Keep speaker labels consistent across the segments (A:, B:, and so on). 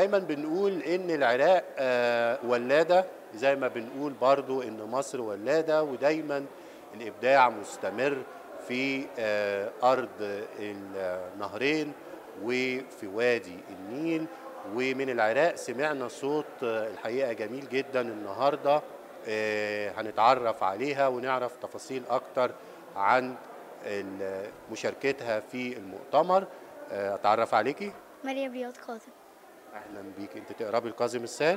A: دايما بنقول ان العراق آه، ولاده زي ما بنقول برضو ان مصر ولاده ودايما الابداع مستمر في آه، ارض النهرين وفي وادي النيل ومن العراق سمعنا صوت آه، الحقيقه جميل جدا النهارده آه، هنتعرف عليها ونعرف تفاصيل اكتر عن ال- مشاركتها في المؤتمر آه، اتعرف عليكي
B: مريم رياض قاسم
A: اهلا بيك انت تقربي الكاظم الساهر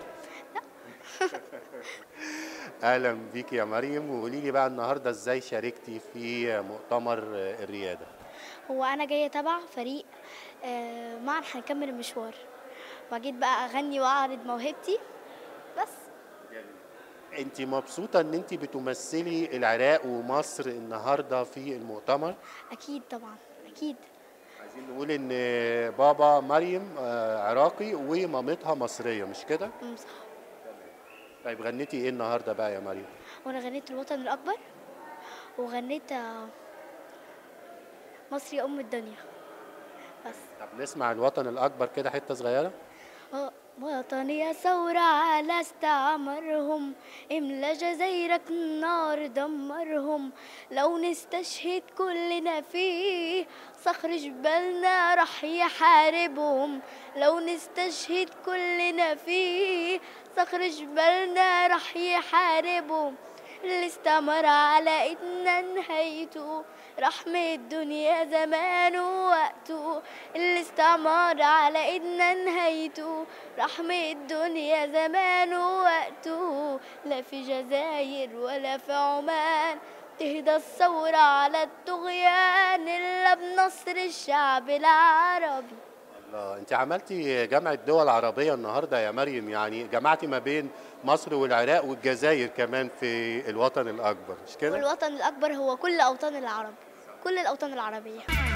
A: اهلا بيك يا مريم وقولي لي بقى النهارده ازاي شاركتي في مؤتمر الرياده
B: هو انا جايه تبع فريق آه، معا هنكمل المشوار وجيت بقى اغني واعرض موهبتي بس
A: انت مبسوطه ان انت بتمثلي العراق ومصر النهارده في المؤتمر
B: اكيد طبعا اكيد
A: عايزين نقول ان بابا مريم آه، عراقي ومامتها مصريه مش كده
B: أم صح
A: طيب غنيتي ايه النهارده بقى يا مريم
B: وانا غنيت الوطن الاكبر وغنيت آه، مصر يا ام الدنيا بس
A: طب نسمع الوطن الاكبر كده حته صغيره
B: آه، وطني يا ثورة على استعمارهم املا جزايرك النار دمرهم لو نستشهد كلنا فيه صخر جبالنا رح يحاربهم لو نستشهد كلنا فيه صخر جبالنا رح يحاربهم اللي استمر على ايدنا نهايته رحمة الدنيا زمان ووقته اللي استمر على ايدنا نهايته رحمة الدنيا زمان ووقته لا في جزاير ولا في عمان تهدى الثورة على الطغيان إلا بنصر الشعب العربي
A: الله انت عملتي جامعه دول عربيه النهارده يا مريم يعني جمعتي ما بين مصر والعراق والجزائر كمان في الوطن الاكبر مش كده
B: والوطن الأكبر هو كل أوطان العرب كل الأوطان العربية